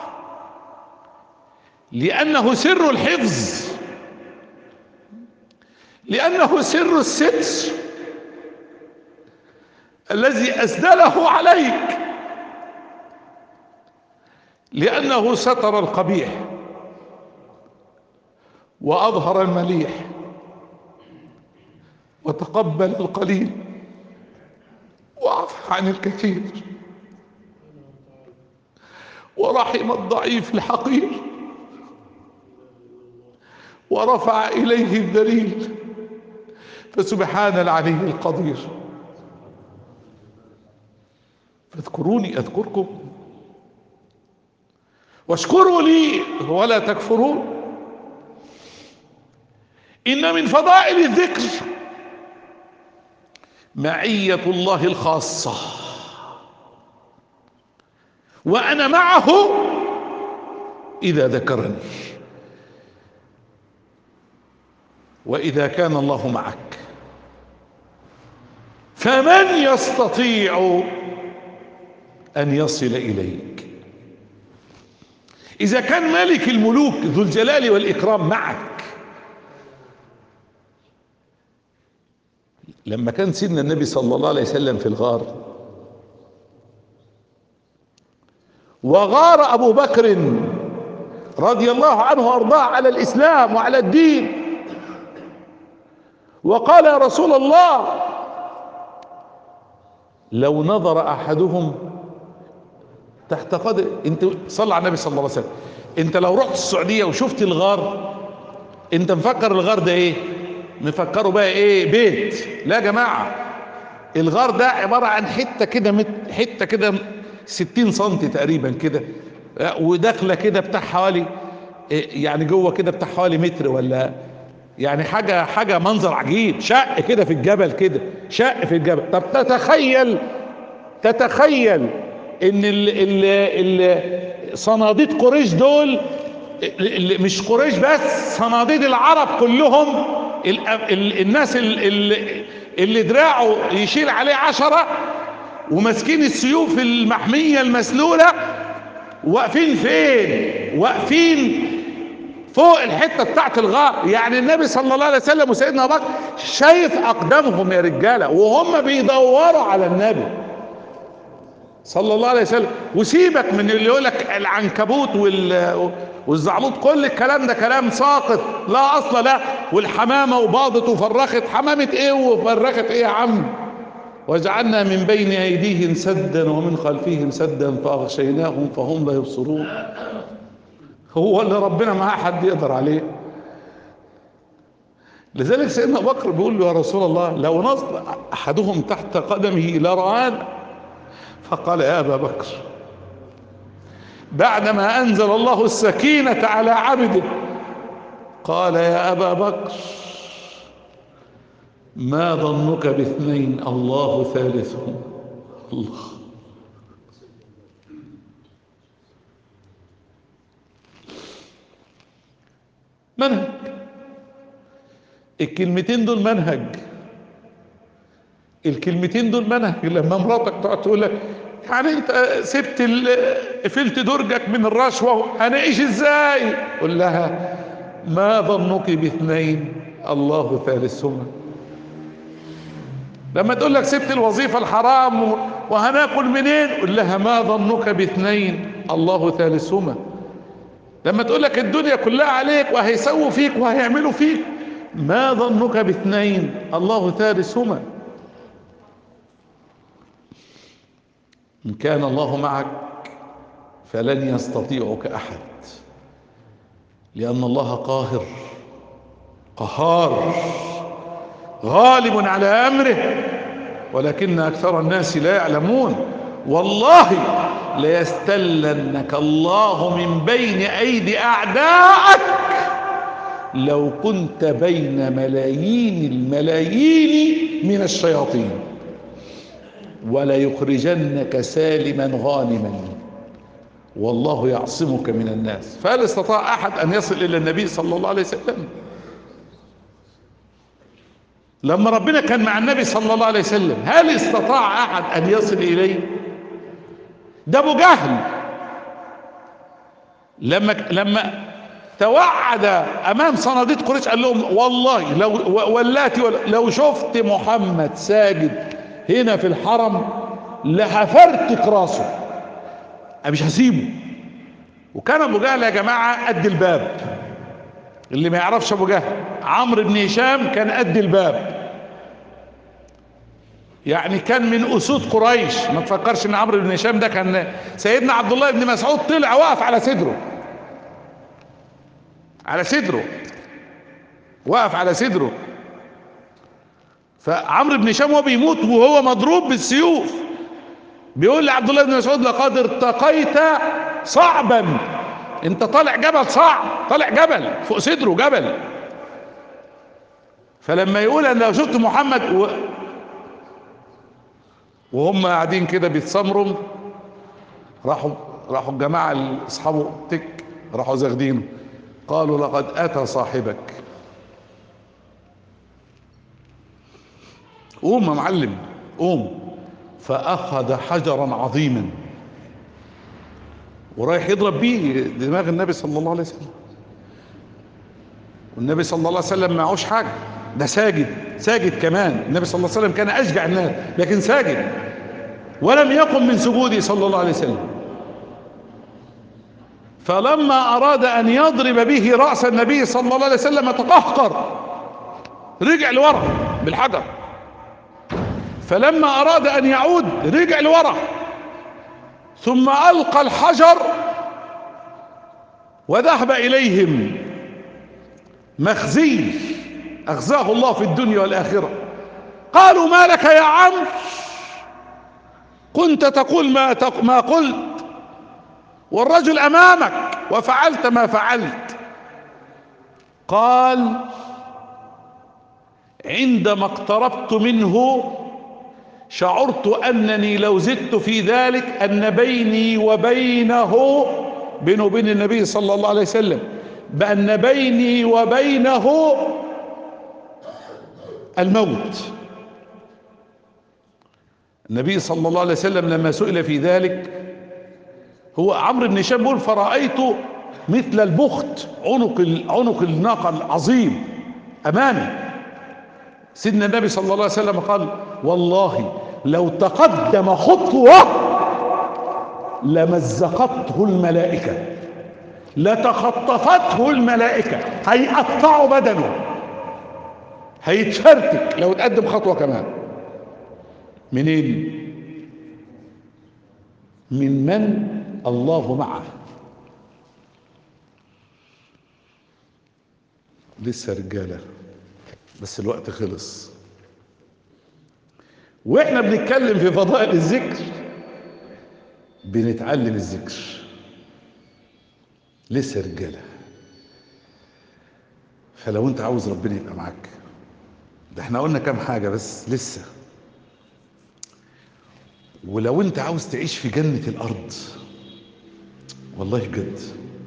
لأنه سر الحفظ لأنه سر الستر الذي أسدله عليك لأنه ستر القبيح وأظهر المليح وتقبل القليل وعفى عن الكثير ورحم الضعيف الحقير ورفع إليه الذليل فسبحان العلي القدير فاذكروني أذكركم واشكروا لي ولا تكفرون إن من فضائل الذكر معية الله الخاصة وأنا معه إذا ذكرني وإذا كان الله معك فمن يستطيع أن يصل إليك إذا كان ملك الملوك ذو الجلال والإكرام معك لما كان سيدنا النبي صلى الله عليه وسلم في الغار وغار أبو بكر رضي الله عنه وأرضاه على الإسلام وعلى الدين وقال يا رسول الله لو نظر أحدهم تحت قدم انت صلى على النبي صلى الله عليه وسلم انت لو رحت السعودية وشفت الغار انت مفكر الغار ده ايه مفكره بقى ايه بيت لا يا جماعة الغار ده عبارة عن حتة كده مت... حتة كده 60 سنتي تقريبا كده وداخلة كده بتاع حوالي يعني جوه كده بتاع حوالي متر ولا يعني حاجة حاجة منظر عجيب شق كده في الجبل كده شق في الجبل طب تتخيل تتخيل ان ال ال ال صناديد قريش دول ال- مش قريش بس صناديد العرب كلهم ال ال الناس ال ال اللي دراعه يشيل عليه عشرة وماسكين السيوف المحمية المسلولة واقفين فين واقفين فوق الحتة بتاعت الغار يعني النبي صلى الله عليه وسلم وسيدنا ابو بكر شايف اقدامهم يا رجالة وهم بيدوروا على النبي صلى الله عليه وسلم وسيبك من اللي يقول لك العنكبوت وال والزعبوط كل الكلام ده كلام ساقط لا اصل له والحمامه وباضت وفرخت حمامه ايه وفرخت ايه يا عم وجعلنا من بين ايديهم سدا ومن خلفهم سدا فاغشيناهم فهم لا يبصرون هو اللي ربنا ما حد يقدر عليه لذلك سيدنا ابو بكر بيقول له يا رسول الله لو نظر احدهم تحت قدمه لرآنا فقال يا ابا بكر بعدما انزل الله السكينة على عبده قال يا ابا بكر ما ظنك باثنين الله ثالثهم الله منهج الكلمتين دول منهج الكلمتين دول منهج لما مراتك تقعد تقول لك يعني انت سبت ال- قفلت درجك من الرشوة هنعيش ازاي قول لها ما ظنك باثنين الله ثالثهما لما تقول لك سبت الوظيفة الحرام و- وهناكل منين قول لها ما ظنك باثنين الله ثالثهما لما تقول لك الدنيا كلها عليك وهيسووا فيك وهيعملوا فيك ما ظنك باثنين الله ثالثهما إن كان الله معك فلن يستطيعك أحد لأن الله قاهر قهار غالب على أمره ولكن أكثر الناس لا يعلمون والله ليستلنك الله من بين أيدي أعدائك لو كنت بين ملايين الملايين من الشياطين ولا يخرجنك سالما غانما والله يعصمك من الناس فهل استطاع احد ان يصل الى النبي صلى الله عليه وسلم لما ربنا كان مع النبي صلى الله عليه وسلم هل استطاع احد ان يصل اليه ده ابو جهل لما لما توعد امام صناديد قريش قال لهم والله لو ولاتي لو شفت محمد ساجد هنا في الحرم لهفرتك راسه انا مش هسيبه وكان ابو جهل يا جماعه قد الباب اللي ما يعرفش ابو جهل عمرو بن هشام كان قد الباب يعني كان من اسود قريش ما تفكرش ان عمرو بن هشام ده كان سيدنا عبد الله بن مسعود طلع وقف على صدره على صدره وقف على صدره فعمرو بن هشام وهو بيموت وهو مضروب بالسيوف بيقول لعبد الله بن مسعود لقد ارتقيت صعبا انت طالع جبل صعب طالع جبل فوق صدره جبل فلما يقول انا لو شفت محمد و... وهم قاعدين كده بيتسمروا راحوا راحوا الجماعه اللي اصحابه تك راحوا زاغدينه قالوا لقد اتى صاحبك قوم يا معلم قوم فاخذ حجرا عظيما ورايح يضرب بيه دماغ النبي صلى الله عليه وسلم والنبي صلى الله عليه وسلم معهوش حاجه ده ساجد ساجد كمان النبي صلى الله عليه وسلم كان اشجع الناس لكن ساجد ولم يقم من سجوده صلى الله عليه وسلم فلما اراد ان يضرب به راس النبي صلى الله عليه وسلم تقهقر رجع لورا بالحجر فلما اراد ان يعود رجع لورا ثم ألقى الحجر وذهب إليهم مخزي أخزاه الله في الدنيا والآخرة قالوا ما لك يا عمرو كنت تقول ما, تق... ما قلت والرجل أمامك وفعلت ما فعلت قال عندما اقتربت منه شعرت أنني لو زدت في ذلك أن بيني وبينه بينه وبين النبي صلى الله عليه وسلم بأن بيني وبينه الموت النبي صلى الله عليه وسلم لما سئل في ذلك هو عمرو بن هشام بيقول فرأيت مثل البخت عنق عنق الناقة العظيم أمامي سيدنا النبي صلى الله عليه وسلم قال والله لو تقدم خطوة لمزقته الملائكة لتخطفته الملائكة هيقطعوا بدنه هيتفرتك لو تقدم خطوة كمان منين من من الله معه لسه رجالة بس الوقت خلص واحنا بنتكلم في فضائل الذكر بنتعلم الذكر لسه رجاله فلو انت عاوز ربنا يبقى معاك ده احنا قلنا كام حاجه بس لسه ولو انت عاوز تعيش في جنه الارض والله بجد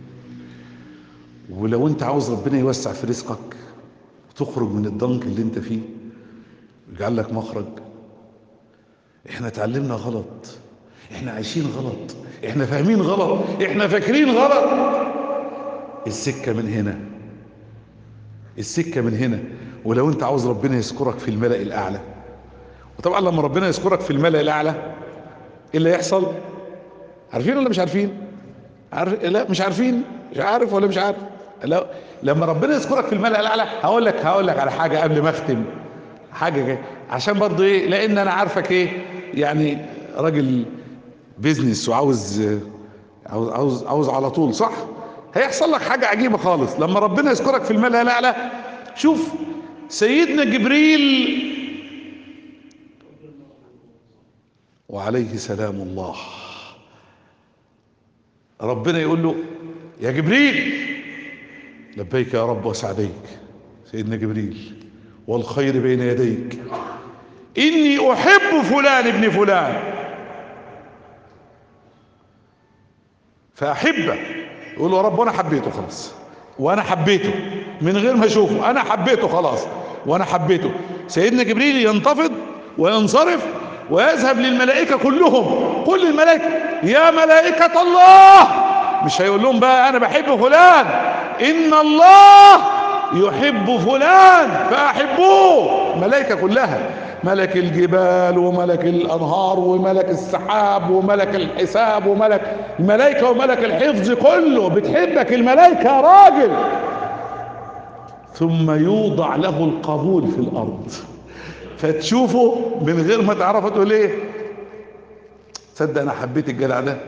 ولو انت عاوز ربنا يوسع في رزقك وتخرج من الضنك اللي انت فيه ويجعل لك مخرج احنا اتعلمنا غلط احنا عايشين غلط احنا فاهمين غلط احنا فاكرين غلط السكة من هنا السكة من هنا ولو انت عاوز ربنا يذكرك في الملأ الاعلى وطبعا لما ربنا يذكرك في الملأ الاعلى ايه اللي يحصل عارفين ولا مش عارفين عارف لا مش عارفين مش عارف ولا مش عارف لا لما ربنا يذكرك في الملأ الاعلى هقول لك هقول لك على حاجه قبل ما اختم حاجه كده عشان برضو ايه لان انا عارفك ايه يعني راجل بيزنس وعاوز عاوز عاوز عاوز على طول صح هيحصل لك حاجه عجيبه خالص لما ربنا يذكرك في الملأ الاعلى شوف سيدنا جبريل وعليه سلام الله ربنا يقول له يا جبريل لبيك يا رب وسعديك سيدنا جبريل والخير بين يديك اني احب فلان ابن فلان فاحبه يقول له يا رب وانا حبيته خلاص وانا حبيته من غير ما اشوفه انا حبيته خلاص وانا حبيته سيدنا جبريل ينتفض وينصرف ويذهب للملائكه كلهم كل الملائكه يا ملائكه الله مش هيقول لهم بقى انا بحب فلان ان الله يحب فلان فاحبوه الملائكه كلها ملك الجبال وملك الانهار وملك السحاب وملك الحساب وملك الملائكه وملك الحفظ كله بتحبك الملائكه يا راجل ثم يوضع له القبول في الارض فتشوفه من غير ما تعرفه تقول ايه تصدق انا حبيت الجدع ده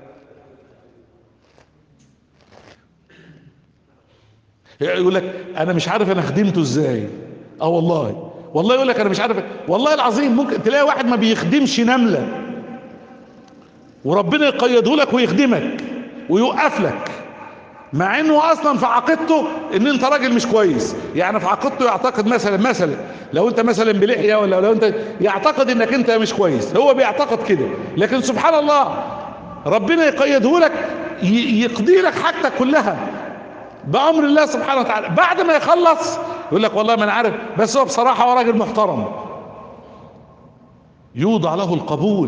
يقول لك انا مش عارف انا خدمته ازاي اه والله والله يقول لك انا مش عارف والله العظيم ممكن تلاقي واحد ما بيخدمش نمله وربنا يقيده لك ويخدمك ويوقف لك مع انه اصلا في عقيدته ان انت راجل مش كويس يعني في عقيدته يعتقد مثلا مثلا لو انت مثلا بلحيه ولا لو انت يعتقد انك انت مش كويس هو بيعتقد كده لكن سبحان الله ربنا يقيده لك يقضي لك حاجتك كلها بامر الله سبحانه وتعالى بعد ما يخلص يقول لك والله ما انا عارف بس هو بصراحه هو راجل محترم يوضع له القبول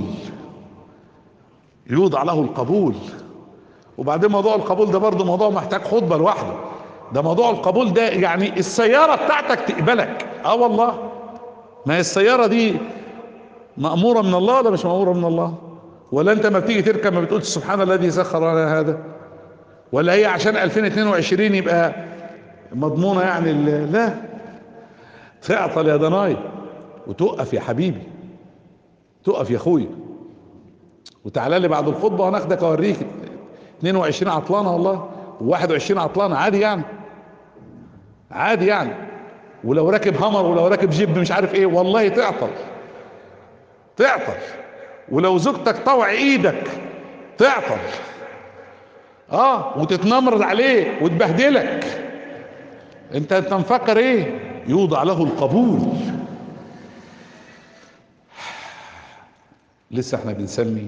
يوضع له القبول وبعدين موضوع القبول ده برضه موضوع محتاج خطبه لوحده ده موضوع القبول ده يعني السياره بتاعتك تقبلك اه والله ما هي السياره دي ماموره من الله ولا مش ماموره من الله ولا انت ما بتيجي تركب ما بتقولش سبحان الذي سخر لنا هذا ولا هي عشان 2022 يبقى مضمونة يعني لا تعطل يا ضناي وتقف يا حبيبي تقف يا اخوي وتعالى لي بعد الخطبه وناخدك اوريك 22 عطلانه والله و21 عطلانه عادي يعني عادي يعني ولو راكب همر ولو راكب جيب مش عارف ايه والله تعطل تعطل ولو زوجتك طوع ايدك تعطل اه وتتنمرض عليه وتبهدلك انت انت مفكر ايه يوضع له القبول لسه احنا بنسمي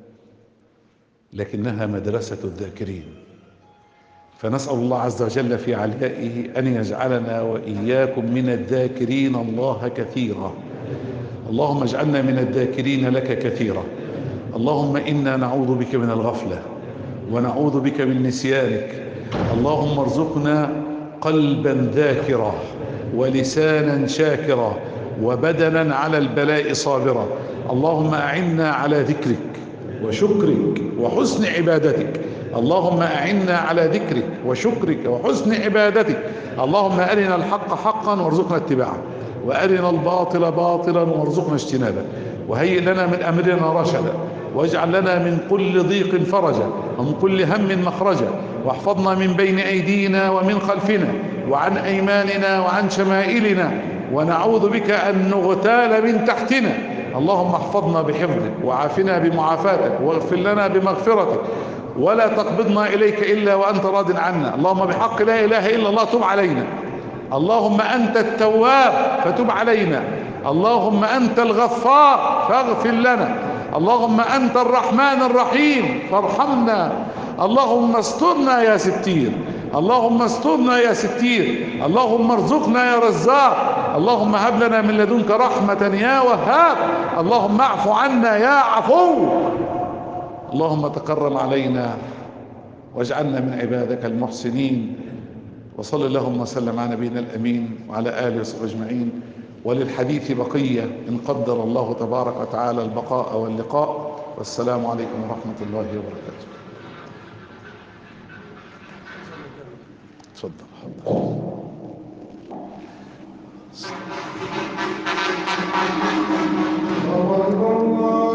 لكنها مدرسة الذاكرين فنسأل الله عز وجل في عليائه أن يجعلنا وإياكم من الذاكرين الله كثيرا اللهم اجعلنا من الذاكرين لك كثيرا اللهم إنا نعوذ بك من الغفلة ونعوذ بك من نسيانك اللهم ارزقنا قلبا ذاكرا ولسانا شاكرا وبدنا على البلاء صابرا اللهم أعنا على ذكرك وشكرك وحسن عبادتك اللهم أعنا على ذكرك وشكرك وحسن عبادتك اللهم أرنا الحق حقا وارزقنا اتباعه وأرنا الباطل باطلا وارزقنا اجتنابه وهيئ لنا من أمرنا رشدا واجعل لنا من كل ضيق فرجا ومن كل هم مخرجا واحفظنا من بين أيدينا ومن خلفنا وعن أيماننا وعن شمائلنا ونعوذ بك أن نغتال من تحتنا اللهم احفظنا بحفظك وعافنا بمعافاتك واغفر لنا بمغفرتك ولا تقبضنا إليك إلا وأنت راض عنا اللهم بحق لا إله إلا الله تب علينا اللهم أنت التواب فتب علينا اللهم أنت الغفار فاغفر لنا اللهم أنت الرحمن الرحيم فارحمنا اللهم استرنا يا ستير اللهم استرنا يا ستير اللهم ارزقنا يا رزاق اللهم هب لنا من لدنك رحمة يا وهاب اللهم اعف عنا يا عفو اللهم تكرم علينا واجعلنا من عبادك المحسنين وصل اللهم وسلم على نبينا الامين وعلى اله وصحبه اجمعين وللحديث بقيه ان قدر الله تبارك وتعالى البقاء واللقاء والسلام عليكم ورحمه الله وبركاته تفضل